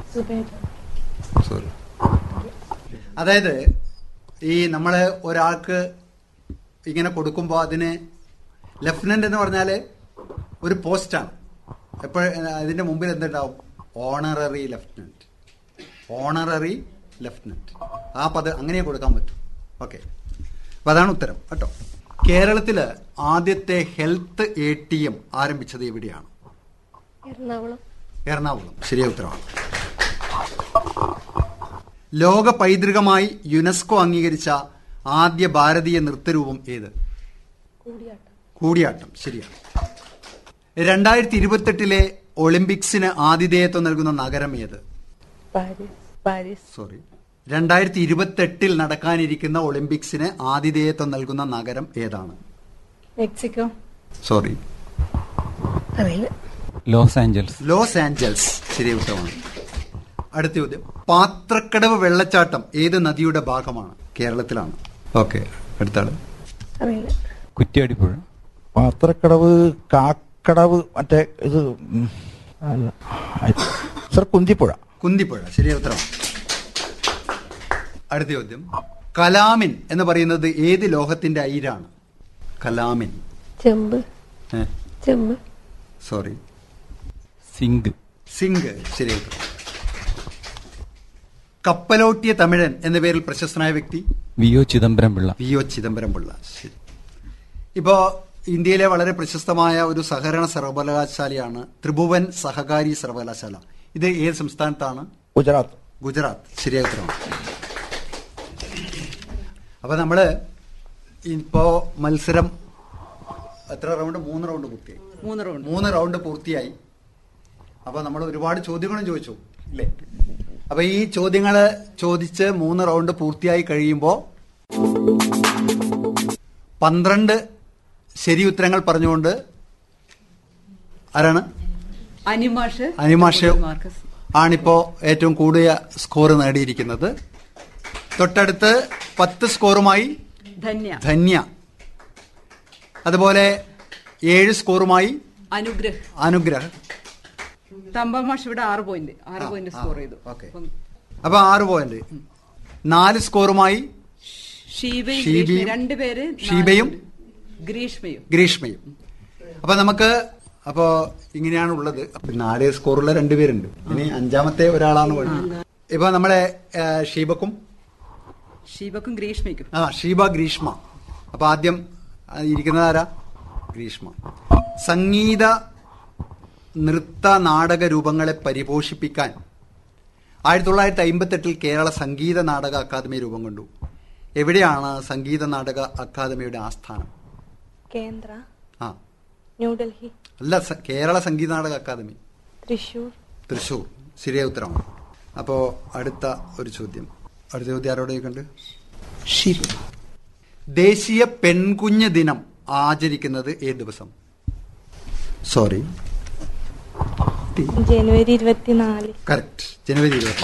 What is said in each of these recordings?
Sorry അതായത് ഈ നമ്മൾ ഒരാൾക്ക് ഇങ്ങനെ കൊടുക്കുമ്പോൾ അതിന് ലെഫ്റ്റനന്റ് എന്ന് പറഞ്ഞാൽ ഒരു പോസ്റ്റാണ് എപ്പോഴും അതിന്റെ മുമ്പിൽ എന്തുണ്ടാവും ഓണററി ലെഫ്റ്റനന്റ് ഓണററി ലെഫ്റ്റനന്റ് ആ പദം അങ്ങനെ കൊടുക്കാൻ പറ്റും ഓക്കെ അപ്പൊ അതാണ് ഉത്തരം കേട്ടോ കേരളത്തില് ആദ്യത്തെ ഹെൽത്ത് എ ടി എം ആരംഭിച്ചത് എവിടെയാണ് എറണാകുളം എറണാകുളം ശരിയായ ഉത്തരവാണ് ലോക പൈതൃകമായി യുനെസ്കോ അംഗീകരിച്ച ആദ്യ ഭാരതീയ നൃത്തരൂപം ഏത് കൂടിയാട്ടം കൂടിയാട്ടം ശരിയാണ് രണ്ടായിരത്തി ഇരുപത്തെട്ടിലെ ഒളിമ്പിക്സിന് ആതിഥേയത്വം നൽകുന്ന നഗരം ഏത് പാരീസ് പാരീസ് സോറി രണ്ടായിരത്തി ഇരുപത്തെട്ടിൽ നടക്കാനിരിക്കുന്ന ഒളിമ്പിക്സിന് ആതിഥേയത്വം നൽകുന്ന നഗരം ഏതാണ് മെക്സിക്കോ സോറി അറിയില്ല ലോസ് ആഞ്ചൽസ് ലോസ് ആഞ്ചൽസ് ശരിയ ഉത്തരമാണ് അടുത്ത ചോദ്യം പാത്രക്കടവ് വെള്ളച്ചാട്ടം ഏത് നദിയുടെ ഭാഗമാണ് കേരളത്തിലാണ് ഓക്കെ അടുത്താള് അറിയില്ല കുറ്റ്യാടിപ്പുഴ പാത്രക്കടവ് കാക്കടവ് മറ്റേ ഇത് ഉം, അല്ല സർ കുന്തിപ്പുഴ കുന്തിപ്പുഴ ശരിയ ഉത്തരം അടുത്ത ചോദ്യം കലാമിൻ എന്ന് പറയുന്നത് ഏത് ലോഹത്തിന്റെ അയിരാണ് കലാമിൻ ചെമ്പ് ചെമ്പ് സോറി സിങ്ക് സിംഗ് ശരിയ ഉത്തരം കപ്പലോട്ടിയ തമിഴൻ എന്ന പേരിൽ പ്രശസ്തനായ വ്യക്തി V O Chidambaram Pillai V O Chidambaram Pillai ശരി ഇപ്പോ ഇന്ത്യയിലെ വളരെ പ്രശസ്തമായ ഒരു സഹകരണ സർവകലാശാലയാണ് ത്രിഭുവൻ സഹകാരി സർവകലാശാല ഇത് ഏത് സംസ്ഥാനത്താണ് ഗുജറാത്ത് ഗുജറാത്ത് ശരിയായ ഉത്തരമാണ് അപ്പൊ നമ്മള് ഇപ്പോ മത്സരം എത്ര റൗണ്ട് മൂന്ന് റൗണ്ട് പൂർത്തിയായി മൂന്ന് റൗണ്ട് മൂന്ന് റൗണ്ട് പൂർത്തിയായി അപ്പൊ നമ്മൾ ഒരുപാട് ചോദ്യങ്ങളും ചോദിച്ചു ഇല്ലേ അപ്പൊ ഈ ചോദ്യങ്ങള് ചോദിച്ച് മൂന്ന് റൗണ്ട് പൂർത്തിയായി കഴിയുമ്പോ പന്ത്രണ്ട് ശരി ഉത്തരങ്ങൾ പറഞ്ഞുകൊണ്ട് ആരാണ് അനിമാഷ് അനിമാഷ് മാർക്കസ് ആണിപ്പോ ഏറ്റവും കൂടിയ സ്കോർ നേടിയിരിക്കുന്നത് തൊട്ടടുത്ത് പത്ത് സ്കോറുമായി ധന്യ ധന്യ അതുപോലെ ഏഴ് സ്കോറുമായി അനുഗ്രഹ് അനുഗ്രഹ് തമ്പമാഷ് ഇവിടെ ആറ് പോയിന്റ് ആറ് പോയിന്റ് സ്കോർ ചെയ്തു ഓക്കെ അപ്പം അപ്പൊ ആറ് പോയിന്റ് നാല് സ്കോറുമായി ഷീബയും ഷീബയും, ഗ്രീഷ്മയും രണ്ടുപേര് നാല് ഷീബയും, point. ഗ്രീഷ്മയും ഗ്രീഷ്മയും അപ്പൊ നമുക്ക് അപ്പോ ഇങ്ങനെയാണ് ഉള്ളത് അപ്പൊ നാല് സ്കോറുള്ള രണ്ടുപേരുണ്ട് ഇനി അഞ്ചാമത്തെ ഒരാളാണ് വേണ്ടത് ഇപ്പൊ നമ്മളെ ആ, ഷീബക്കും ഷീബക്കും ഗ്രീഷ്മയ്ക്കും ആ ഷീബ ഗ്രീഷ്മ അപ്പൊ ആദ്യം ആ, ഇരിക്കുന്നത് ആരാ ഗ്രീഷ്മ സംഗീത നൃത്ത നാടക രൂപങ്ങളെ പരിപോഷിപ്പിക്കാൻ ആയിരത്തി തൊള്ളായിരത്തി അമ്പത്തെട്ടിൽ കേരള സംഗീത നാടക അക്കാദമി രൂപം കൊണ്ടു എവിടെയാണ് സംഗീത നാടക അക്കാദമിയുടെ ആസ്ഥാനം കേന്ദ്ര ആ ന്യൂഡൽഹി അല്ല സ- കേരള സംഗീത നാടക അക്കാദമി തൃശൂർ തൃശൂർ ശരിയായ ഉത്തരമാണ് അപ്പോ അടുത്ത ഒരു ചോദ്യം അടുത്ത ചോദ്യം ആരോട് ചോദിക്കണ്ട് ദേശീയ പെൺകുഞ്ഞ് ദിനം ആചരിക്കുന്നത് ഏത് ദിവസം സോറി ജനുവരി ഇരുപത്തിനാല് കറക്റ്റ് ജനുവരി ഇരുപത്തി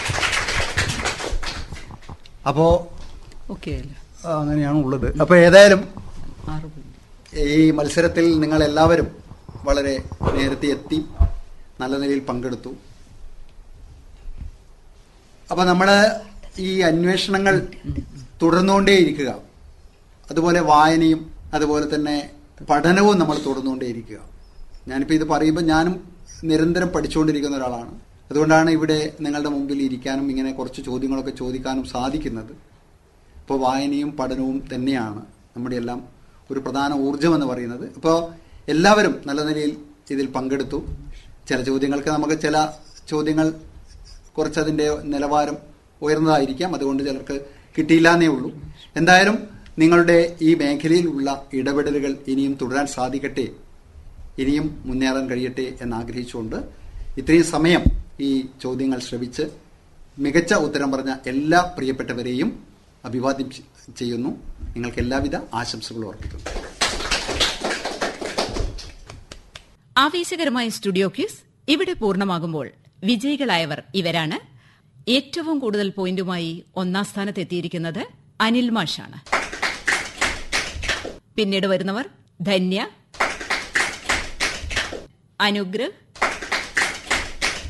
അപ്പോ ഓക്കെ അല്ലേ ആ, അങ്ങനെയാണ് ഉള്ളത് അപ്പൊ ഏതായാലും ആറ് പോയിന്റ് ഈ മത്സരത്തിൽ നിങ്ങൾ എല്ലാവരും വളരെ നേരത്തെ എത്തി നല്ല നിലയിൽ പങ്കെടുത്തു അപ്പൊ നമ്മള് ഈ അന്വേഷണങ്ങൾ തുടർന്നുകൊണ്ടേയിരിക്കുക അതുപോലെ വായനയും അതുപോലെ തന്നെ പഠനവും നമ്മൾ തുടർന്നുകൊണ്ടേയിരിക്കുക ഞാനിപ്പോൾ ഇത് പറയുമ്പോൾ ഞാനും നിരന്തരം പഠിച്ചുകൊണ്ടിരിക്കുന്ന ഒരാളാണ് അതുകൊണ്ടാണ് ഇവിടെ നിങ്ങളുടെ മുമ്പിൽ ഇരിക്കാനും ഇങ്ങനെ കുറച്ച് ചോദ്യങ്ങളൊക്കെ ചോദിക്കാനും സാധിക്കുന്നത് ഇപ്പോൾ വായനയും പഠനവും തന്നെയാണ് നമ്മുടെ എല്ലാം ഒരു പ്രധാന ഊർജം എന്ന് പറയുന്നത് അപ്പോൾ എല്ലാവരും നല്ല നിലയിൽ ഇതിൽ പങ്കെടുത്തു ചില ചോദ്യങ്ങൾക്ക് നമുക്ക് ചില ചോദ്യങ്ങൾ കുറച്ചതിൻ്റെ നിലവാരം ഉയർന്നതായിരിക്കാം അതുകൊണ്ട് ചിലർക്ക് കിട്ടിയില്ല എന്നേ ഉള്ളൂ എന്തായാലും നിങ്ങളുടെ ഈ മേഖലയിലുള്ള ഇടപെടലുകൾ ഇനിയും തുടരാൻ സാധിക്കട്ടെ ഇനിയും മുന്നേറാൻ കഴിയട്ടെ എന്ന് ആഗ്രഹിച്ചുകൊണ്ട് ഇത്രയും സമയം ഈ ചോദ്യങ്ങൾ ശ്രവിച്ച് മികച്ച ഉത്തരം പറഞ്ഞ എല്ലാ പ്രിയപ്പെട്ടവരെയും അഭിവാദ്യം ചെ- ചെയ്യുന്നു നിങ്ങൾക്ക് എല്ലാവിധ ആശംസകളും അർപ്പിക്കുന്നു ആവേശകരമായ സ്റ്റുഡിയോ ക്യൂസ് ഇവിടെ പൂർണ്ണമാകുമ്പോൾ വിജയികളായവർ ഇവരാണ് ഏറ്റവും കൂടുതൽ പോയിന്റുമായി ഒന്നാം സ്ഥാനത്തെത്തിയിരിക്കുന്നത് അനിൽ മാഷാണ് പിന്നീട് വരുന്നവർ ധന്യ അനുഗ്രഹ്